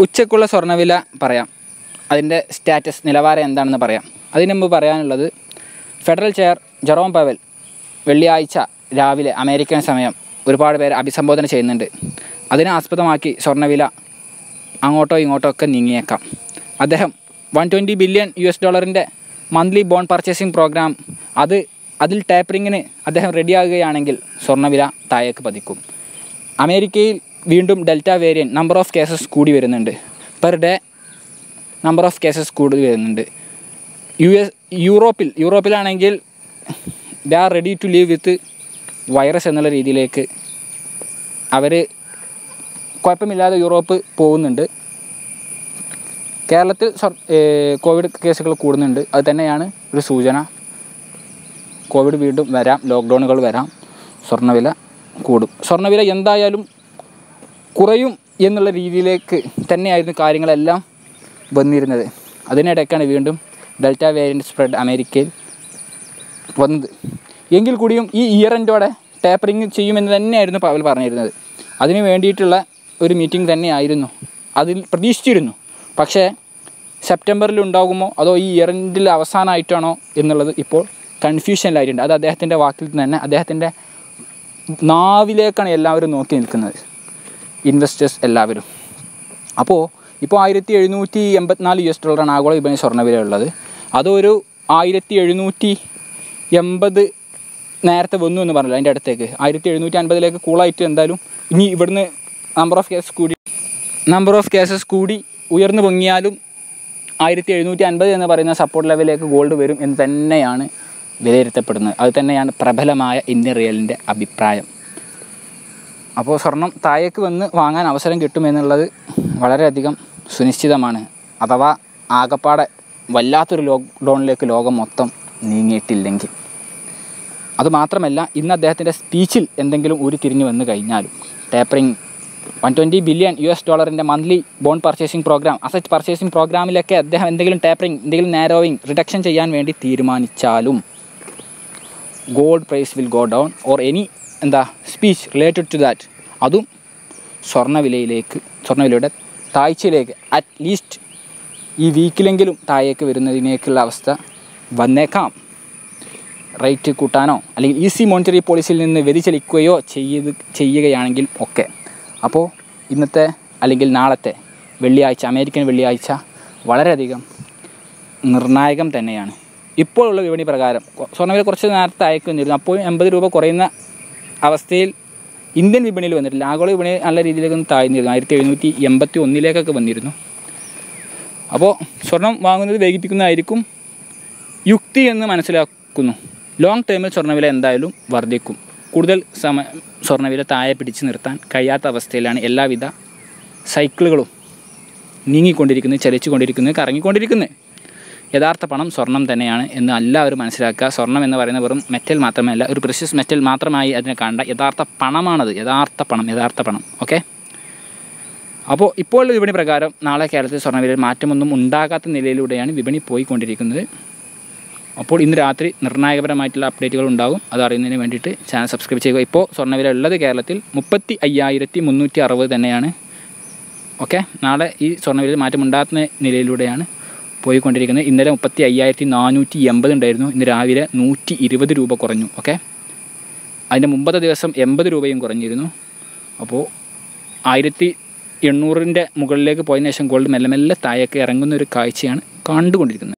ഉച്ചക്കുള്ള സ്വർണ്ണവില പറയാം അതിൻ്റെ സ്റ്റാറ്റസ് നിലവാരം എന്താണെന്ന് പറയാം അതിന് മുമ്പ് പറയാനുള്ളത് ഫെഡറൽ ചെയർ ജെറോം പവൽ വെള്ളിയാഴ്ച രാവിലെ അമേരിക്കൻ സമയം ഒരുപാട് പേര് അഭിസംബോധന ചെയ്യുന്നുണ്ട് അതിനെ ആസ്പദമാക്കി സ്വർണ്ണവില അങ്ങോട്ടോ ഇങ്ങോട്ടോ ഒക്കെ നീങ്ങിയേക്കാം അദ്ദേഹം one twenty billion U S ഡോളറിൻ്റെ മന്ത്ലി ബോണ്ട് പർച്ചേസിംഗ് പ്രോഗ്രാം അത് അതിൽ ടാപ്പറിങ്ങിന് അദ്ദേഹം റെഡിയാകുകയാണെങ്കിൽ സ്വർണ്ണവില താഴേക്ക് പതിക്കും അമേരിക്കയിൽ വീണ്ടും delta variant number of cases കൂടി വരുന്നുണ്ട് per day number of cases കൂടി വരുന്നുണ്ട് യു എസ് യൂറോപ്പിൽ യൂറോപ്പിലാണെങ്കിൽ they are ready to live with virus എന്നുള്ള രീതിയിലേക്ക് അവർ കുഴപ്പമില്ലാതെ യൂറോപ്പ് പോകുന്നുണ്ട് കേരളത്തിൽ സ്വർ- ഏഹ് കോവിഡ് കേസുകൾ കൂടുന്നുണ്ട് അത് തന്നെയാണ് ഒരു സൂചന കോവിഡ് വീണ്ടും വരാം ലോക്ക്ഡൗണുകൾ വരാം സ്വർണ്ണവില കൂടും സ്വർണ്ണവില എന്തായാലും കുറയും എന്നുള്ള രീതിയിലേക്ക് തന്നെയായിരുന്നു കാര്യങ്ങളെല്ലാം വന്നിരുന്നത് അതിനിടയ്ക്കാണ് വീണ്ടും ഡെൽറ്റ വേരിയൻ്റ് സ്പ്രെഡ് അമേരിക്കയിൽ വന്നത് എങ്കിൽ കൂടിയും ഈ ഇയർ എൻഡോടെ ടേപ്പറിങ് ചെയ്യുമെന്ന് തന്നെയായിരുന്നു പവൽ പറഞ്ഞിരുന്നത് അതിന് വേണ്ടിയിട്ടുള്ള ഒരു മീറ്റിംഗ് തന്നെയായിരുന്നു അതിൽ പ്രതീക്ഷിച്ചിരുന്നു പക്ഷേ സെപ്റ്റംബറിൽ ഉണ്ടാകുമോ അതോ ഈ ഇയർ എൻഡിൽ അവസാനമായിട്ടാണോ എന്നുള്ളത് ഇപ്പോൾ കൺഫ്യൂഷനിലായിട്ടുണ്ട് അത് അദ്ദേഹത്തിൻ്റെ വാക്കിൽ തന്നെ അദ്ദേഹത്തിൻ്റെ നാവിലേക്കാണ് എല്ലാവരും നോക്കി നിൽക്കുന്നത് ഇൻവെസ്റ്റേഴ്സ് എല്ലാവരും അപ്പോൾ ഇപ്പോൾ ആയിരത്തി എഴുന്നൂറ്റി എൺപത്തിനാല് യു എസ് ഡോളറാണ് ആഗോള വിപണി സ്വർണ്ണവില ഉള്ളത് അതൊരു ആയിരത്തി എഴുന്നൂറ്റി എൺപത് നേരത്തെ വന്നു എന്ന് പറഞ്ഞില്ല അതിൻ്റെ അടുത്തേക്ക് ആയിരത്തി എഴുന്നൂറ്റി അൻപതിലേക്ക് കൂളായിട്ട് എന്തായാലും ഇനി ഇവിടുന്ന് നമ്പർ ഓഫ് കേസസ് കൂടി നമ്പർ ഓഫ് കേസസ് കൂടി ഉയർന്നു പൊങ്ങിയാലും ആയിരത്തി എഴുന്നൂറ്റി അൻപത് എന്ന് പറയുന്ന സപ്പോർട്ട് ലെവലിലേക്ക് ഗോൾഡ് വരും എന്ന് തന്നെയാണ് വിലയിരുത്തപ്പെടുന്നത് അത് തന്നെയാണ് പ്രബലമായ ഇന്ത്യൻ റിയലിൻ്റെ അഭിപ്രായം അപ്പോൾ സ്വർണം താഴേക്ക് വന്ന് വാങ്ങാൻ അവസരം കിട്ടുമെന്നുള്ളത് വളരെയധികം സുനിശ്ചിതമാണ് അഥവാ ആകപ്പാടെ വല്ലാത്തൊരു ലോക്ക്ഡൗണിലേക്ക് ലോകം മൊത്തം നീങ്ങിയിട്ടില്ലെങ്കിൽ അതുമാത്രമല്ല ഇന്ന് അദ്ദേഹത്തിൻ്റെ സ്പീച്ചിൽ എന്തെങ്കിലും ഊരി തിരിഞ്ഞു വന്നു കഴിഞ്ഞാലും tapering one twenty billion U S ഡോളറിൻ്റെ monthly bond purchasing program asset purchasing പ്രോഗ്രാമിലൊക്കെ അദ്ദേഹം എന്തെങ്കിലും ടേപ്പറിങ് എന്തെങ്കിലും നാരോവിങ് റിഡക്ഷൻ ചെയ്യാൻ വേണ്ടി തീരുമാനിച്ചാലും gold price will go down or any എന്താ സ്പീച്ച് റിലേറ്റഡ് ടു ദാറ്റ് അതും സ്വർണ്ണവിലയിലേക്ക് സ്വർണ്ണവിലയുടെ താഴ്ചയിലേക്ക് അറ്റ് ലീസ്റ്റ് ഈ വീക്കിലെങ്കിലും താഴേക്ക് വരുന്നതിനേക്കുള്ള അവസ്ഥ വന്നേക്കാം റേറ്റ് കൂട്ടാനോ അല്ലെങ്കിൽ ഈസി മോണിറ്ററി പോളിസിയിൽ നിന്ന് വ്യതിചലിക്കുകയോ ചെയ്ത് ചെയ്യുകയാണെങ്കിൽ ഒക്കെ അപ്പോൾ ഇന്നത്തെ അല്ലെങ്കിൽ നാളത്തെ വെള്ളിയാഴ്ച അമേരിക്കൻ വെള്ളിയാഴ്ച വളരെയധികം നിർണായകം തന്നെയാണ് ഇപ്പോഴുള്ള വിപണി പ്രകാരം കൊ- സ്വർണ്ണവില കുറച്ച് നേരത്തെ അയക്ക് വന്നിരുന്നു അപ്പോൾ എൺപത് രൂപ കുറയുന്ന അവസ്ഥയിൽ ഇന്ത്യൻ വിപണിയിൽ വന്നിട്ടില്ല ആഗോള വിപണി നല്ല രീതിയിലേക്കൊന്ന് താഴ്ന്നിരുന്നു ആയിരത്തി എഴുന്നൂറ്റി എൺപത്തി ഒന്നിലേക്കൊക്കെ വന്നിരുന്നു അപ്പോൾ സ്വർണം വാങ്ങുന്നത് വൈകിപ്പിക്കുന്നതായിരിക്കും യുക്തി എന്ന് മനസ്സിലാക്കുന്നു ലോങ് ടേമിൽ സ്വർണ്ണവില എന്തായാലും വർദ്ധിക്കും കൂടുതൽ സമയം സ്വർണ്ണവില താഴെ പിടിച്ചു നിർത്താൻ കഴിയാത്ത അവസ്ഥയിലാണ് എല്ലാവിധ സൈക്കിളുകളും നീങ്ങിക്കൊണ്ടിരിക്കുന്നത് ചലിച്ചുകൊണ്ടിരിക്കുന്നത് കറങ്ങിക്കൊണ്ടിരിക്കുന്നത് യഥാർത്ഥ പണം സ്വർണം തന്നെയാണ് എന്ന് എല്ലാവരും മനസ്സിലാക്കുക സ്വർണം എന്ന് പറയുന്ന വെറും മെറ്റൽ മാത്രമല്ല ഒരു പ്രഷ്യസ് മെറ്റൽ മാത്രമായി അതിനെ കാണേണ്ട യഥാർത്ഥ പണമാണത് യഥാർത്ഥ പണം യഥാർത്ഥ പണം ഓക്കെ അപ്പോൾ ഇപ്പോൾ വിപണി പ്രകാരം നാളെ കേരളത്തിൽ സ്വർണ്ണവിലയിൽ മാറ്റമൊന്നും ഉണ്ടാകാത്ത നിലയിലൂടെയാണ് വിപണി പോയിക്കൊണ്ടിരിക്കുന്നത് അപ്പോൾ ഇന്ന് രാത്രി നിർണായകപരമായിട്ടുള്ള അപ്ഡേറ്റുകൾ ഉണ്ടാകും അത് അറിയുന്നതിന് വേണ്ടിയിട്ട് ചാനൽ സബ്സ്ക്രൈബ് ചെയ്യുക ഇപ്പോൾ സ്വർണ്ണവില ഉള്ളത് കേരളത്തിൽ മുപ്പത്തി അയ്യായിരത്തി മുന്നൂറ്റി അറുപത് തന്നെയാണ് ഓക്കെ നാളെ ഈ സ്വർണ്ണവിലയിൽ മാറ്റമുണ്ടാകുന്ന നിലയിലൂടെയാണ് പോയിക്കൊണ്ടിരിക്കുന്നത് ഇന്നലെ മുപ്പത്തി അയ്യായിരത്തി നാനൂറ്റി എൺപത് ഉണ്ടായിരുന്നു ഇന്ന് രാവിലെ നൂറ്റി ഇരുപത് രൂപ കുറഞ്ഞു ഓക്കെ അതിൻ്റെ മുമ്പത്തെ ദിവസം എൺപത് രൂപയും കുറഞ്ഞിരുന്നു അപ്പോൾ ആയിരത്തി എണ്ണൂറിൻ്റെ മുകളിലേക്ക് പോയതിനു ശേഷം ഗോൾഡ് മെല്ലെ മെല്ലെ താഴേക്ക് ഇറങ്ങുന്ന ഒരു കാഴ്ചയാണ് കണ്ടുകൊണ്ടിരിക്കുന്നത്